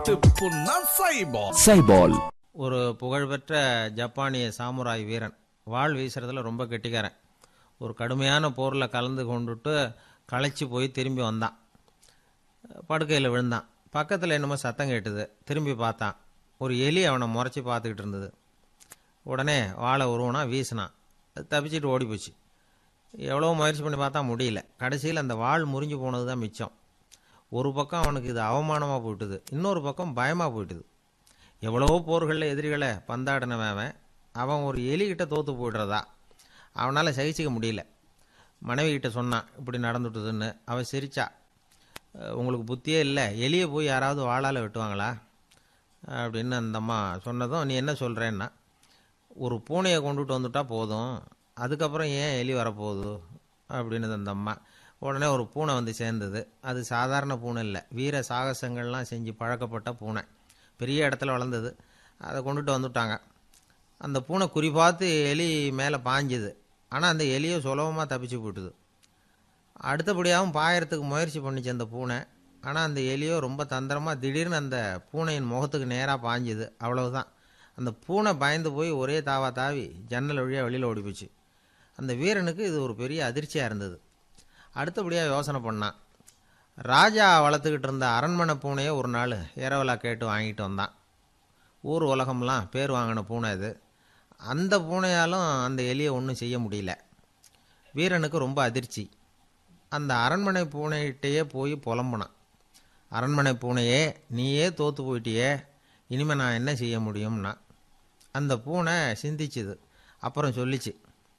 செத்து புண்ணா சைபால் சைபால் ஒரு புகழ்பெற்ற ஜப்பானிய சாமுராய் வீரன் வாள் வீசுறதுல ரொம்ப கெட்டிக்காரன் ஒரு கடுமையான போரில் கலந்து கொண்டுட்டு களைச்சி போய் திரும்பி வந்தான் படுக்கையில் விழுந்தான் பக்கத்தில் என்னமோ சத்தம் கேட்டுது திரும்பி பார்த்தான் ஒரு எலி அவனை முறைச்சி பார்த்துக்கிட்டு இருந்தது உடனே வாழை உருவனா வீசினான் அது தப்பிச்சிட்டு ஓடி போச்சு எவ்வளோ முயற்சி பண்ணி பார்த்தா முடியல கடைசியில் அந்த வாள் முறிஞ்சு போனது தான் மிச்சம் ஒரு பக்கம் அவனுக்கு இது அவமானமாக போயிட்டுது இன்னொரு பக்கம் பயமாக போயிட்டுது எவ்வளவோ போர்களில் எதிரிகளை பந்தாடினவன் அவன் அவன் ஒரு எலிகிட்ட தோற்று போயிடுறதா அவனால் சகிச்சிக்க முடியல மனைவி கிட்ட சொன்னான் இப்படி நடந்துட்டுதுன்னு அவன் சிரிச்சா "அஹ், உங்களுக்கு புத்தியே இல்லை எலியை போய் யாராவது வாளால் வெட்டுவாங்களா அப்படின்னு அந்த அம்மா சொன்னதும் நீ என்ன சொல்கிறேன்னா ஒரு பூனையை கொண்டுட்டு வந்துட்டா போதும் அதுக்கப்புறம் ஏன் எலி வரப்போகுது அப்படின்னு அந்த அம்மா உடனே ஒரு பூனை வந்து சேர்ந்தது அது சாதாரண பூனை இல்லை வீர சாகசங்கள்லாம் செஞ்சு பழக்கப்பட்ட பூனை பெரிய இடத்துல வளர்ந்தது அதை கொண்டுட்டு வந்துட்டாங்க அந்த பூனை குறி பார்த்து எலி மேலே பாஞ்சுது ஆனால் அந்த எலியை சுலபமாக தப்பிச்சு போட்டுது அடுத்தபடியாகவும் பாயறதுக்கு முயற்சி பண்ணிச்சு அந்த பூனை ஆனால் அந்த எலியோ ரொம்ப தந்திரமாக திடீர்னு அந்த பூனையின் முகத்துக்கு நேராக பாஞ்சுது அவ்வளவுதான் அந்த பூனை பயந்து போய் ஒரே தாவா தாவி ஜன்னல் வழியாக வெளியில் ஓடி போச்சு அந்த வீரனுக்கு இது ஒரு பெரிய அதிர்ச்சியாக இருந்தது அடுத்தபடியாக யோசனை பண்ணான் ராஜா வளர்த்துக்கிட்டு இருந்த அரண்மனை பூனையை ஒரு நாள் இரவலா கேட்டு வாங்கிட்டு வந்தான் ஊர் உலகம்லாம் பேர் வாங்கின பூனை இது அந்த பூனையாலும் அந்த எலியை ஒன்றும் செய்ய முடியல வீரனுக்கு ரொம்ப அதிர்ச்சி அந்த அரண்மனை பூனைகிட்டேயே போய் புலம்புனான் அரண்மனை பூனையே நீயே தோத்து போயிட்டியே இனிமேல் நான் என்ன செய்ய முடியும்னா அந்த பூனை சிந்திச்சுது அப்புறம் சொல்லிச்சு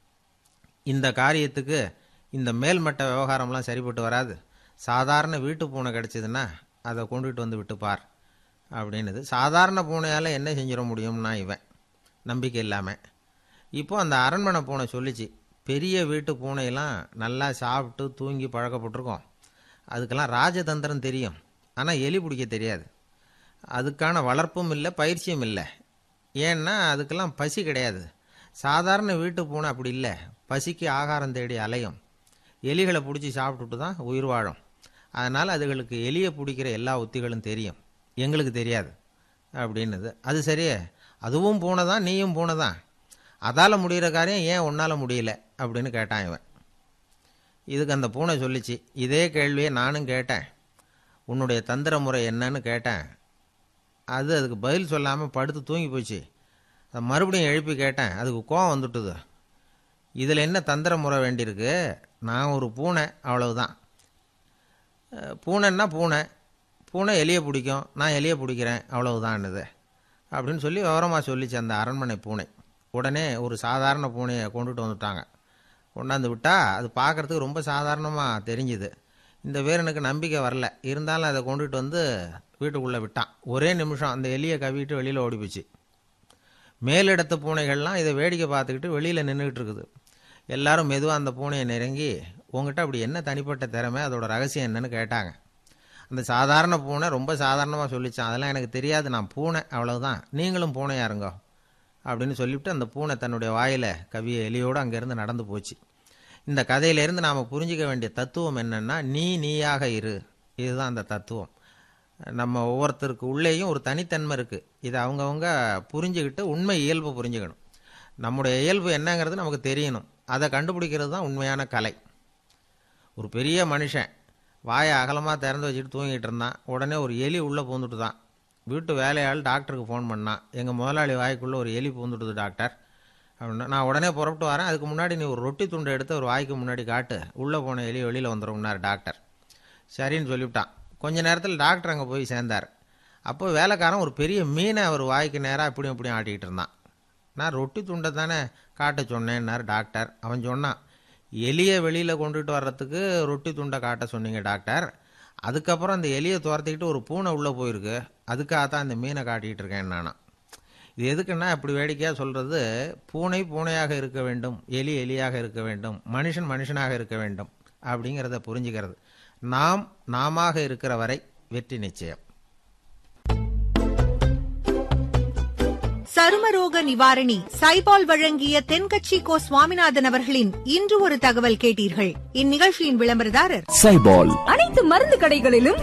இந்த காரியத்துக்கு இந்த மேல்மட்ட விவகாரம்லாம் சரிப்பட்டு வராது சாதாரண வீட்டு பூனை கிடச்சிதுன்னா அதை கொண்டுகிட்டு வந்து விட்டு பார் அப்படின்னுது சாதாரண பூனையால் என்ன செஞ்சிட முடியும்னா இவன் நம்பிக்கை இல்லாமல் இப்போ அந்த அரண்மனை பூனை சொல்லிச்சு பெரிய வீட்டு பூனையெல்லாம் நல்லா சாப்பிட்டு தூங்கி பழக்கப்பட்டிருக்கோம் அதுக்கெல்லாம் ராஜதந்திரம் தெரியும் ஆனால் எலி பிடிக்க தெரியாது அதுக்கான வளர்ப்பும் இல்லை பயிற்சியும் இல்லை ஏன்னா அதுக்கெல்லாம் பசி கிடையாது சாதாரண வீட்டு பூனை அப்படி இல்லை பசிக்கு ஆகாரம் தேடி அலையும் எலிகளை பிடிச்சி சாப்பிட்டுட்டு தான் உயிர் வாழும் அதனால் அதுகளுக்கு எலியை பிடிக்கிற எல்லா உத்திகளும் தெரியும் எங்களுக்கு தெரியாது அப்படின்னுது அது சரியே அதுவும் பூனை தான் நீயும் பூனை தான் அதால் முடிகிற காரியம் ஏன் உன்னால் முடியல அப்படின்னு கேட்டான் இவன் இதுக்கு அந்த பூனை சொல்லிச்சு இதே கேள்வியை நானும் கேட்டேன் உன்னுடைய தந்திர முறை என்னன்னு கேட்டேன் அது அதுக்கு பதில் சொல்லாமல் படுத்து தூங்கி போச்சு அதை மறுபடியும் எழுப்பி கேட்டேன் அதுக்கு கோவம் வந்துட்டுது இதில் என்ன தந்திர முறை வேண்டியிருக்கு நான் ஒரு பூனை அவ்வளவுதான் அஹ், பூனைன்னா பூனை பூனை எலியை பிடிக்கும் நான் எலியை பிடிக்கிறேன் அவ்வளவுதான்னுது அப்படின்னு சொல்லி விவரமாக சொல்லிச்சு அந்த அரண்மனை பூனை உடனே ஒரு சாதாரண பூனையை கொண்டுட்டு வந்துட்டாங்க கொண்டாந்து விட்டா அது பார்க்கறதுக்கு ரொம்ப சாதாரணமாக தெரிஞ்சுது இந்த வீரனுக்கு நம்பிக்கை வரல இருந்தாலும் அதை கொண்டுட்டு வந்து வீட்டுக்குள்ளே விட்டான் ஒரே நிமிஷம் அந்த எலியை கவிட்டு வெளியில் ஓடி போச்சு மேலிடத்து பூனைகள்லாம் இதை வேடிக்கை பார்த்துக்கிட்டு வெளியில் நின்றுக்கிட்டு இருக்குது எல்லாரும் மெதுவாக அந்த பூனையை நெருங்கி உங்ககிட்ட அப்படி என்ன தனிப்பட்ட திறமை அதோட ரகசியம் என்னன்னு கேட்டாங்க அந்த சாதாரண பூனை ரொம்ப சாதாரணமாக சொல்லிச்சான் அதெல்லாம் எனக்கு தெரியாது நான் பூனை அவ்வளவுதான் நீங்களும் பூனையா இருங்கோ அப்படின்னு சொல்லிவிட்டு அந்த பூனை தன்னுடைய வாயில் கவிய எலியோடு அங்கேருந்து நடந்து போச்சு இந்த கதையிலேருந்து நாம் புரிஞ்சிக்க வேண்டிய தத்துவம் என்னன்னா நீ நீயாக இரு இதுதான் அந்த தத்துவம் நம்ம ஒவ்வொருத்தருக்கு உள்ளேயும் ஒரு தனித்தன்மை இருக்குது இதை அவங்கவுங்க புரிஞ்சுக்கிட்டு உண்மை இயல்பு புரிஞ்சுக்கணும் நம்முடைய இயல்பு என்னங்கிறது நமக்கு தெரியணும் அதை கண்டுபிடிக்கிறது தான் உண்மையான கலை ஒரு பெரிய மனுஷன் வாயை அகலமாக திறந்து வச்சுட்டு தூங்கிட்டு இருந்தான் உடனே ஒரு எலி உள்ளே பூந்துட்டு தான் வீட்டு வேலையாள் டாக்டருக்கு ஃபோன் பண்ணான் எங்கள் முதலாளி வாய்க்குள்ளே ஒரு எலி பூந்துட்டுது டாக்டர் அப்படின்னா நான் உடனே புறப்பட்டு வரேன் அதுக்கு முன்னாடி நீ ஒரு ரொட்டி துண்டை எடுத்து ஒரு வாய்க்கு முன்னாடி காட்டு உள்ளே போன எலி வெளியில் வந்துருங்கனார் டாக்டர் சரின்னு சொல்லிவிட்டான் கொஞ்ச நேரத்தில் டாக்டர் அங்கே போய் சேர்ந்தார் அப்போ வேலைக்காரன் ஒரு பெரிய மீனை அவர் வாய்க்கு நேராக இப்படியும் இப்படியும் ஆட்டிக்கிட்டு இருந்தான் நான் ரொட்டி துண்டை தானே காட்ட சொன்னேன்னார் டாக்டர் அவன் சொன்னான் எலியை வெளியில் கொண்டுட்டு வர்றதுக்கு ரொட்டி துண்டை காட்ட சொன்னீங்க டாக்டர் அதுக்கப்புறம் அந்த எலியை துரத்திக்கிட்டு ஒரு பூனை உள்ளே போயிருக்கு அதுக்காக தான் இந்த மீனை காட்டிகிட்டு இருக்கேன் நானா இது எதுக்குன்னா இப்படி வேடிக்கையாக சொல்கிறது பூனை பூனையாக இருக்க வேண்டும் எலி எலியாக இருக்க வேண்டும் மனுஷன் மனுஷனாக இருக்க வேண்டும் அப்படிங்கிறத புரிஞ்சுக்கிறது நாம் நாமாக இருக்கிற வரை வெற்றி நிச்சயம் சருமரோக நிவாரணி சைபால் வழங்கிய தென்கட்சி கோ சுவாமிநாதன் அவர்களின் இன்று ஒரு தகவல் கேட்டீர்கள் இந்நிகழ்ச்சியின் விளம்பரதாரர் சைபால் அனைத்து மருந்து கடைகளிலும்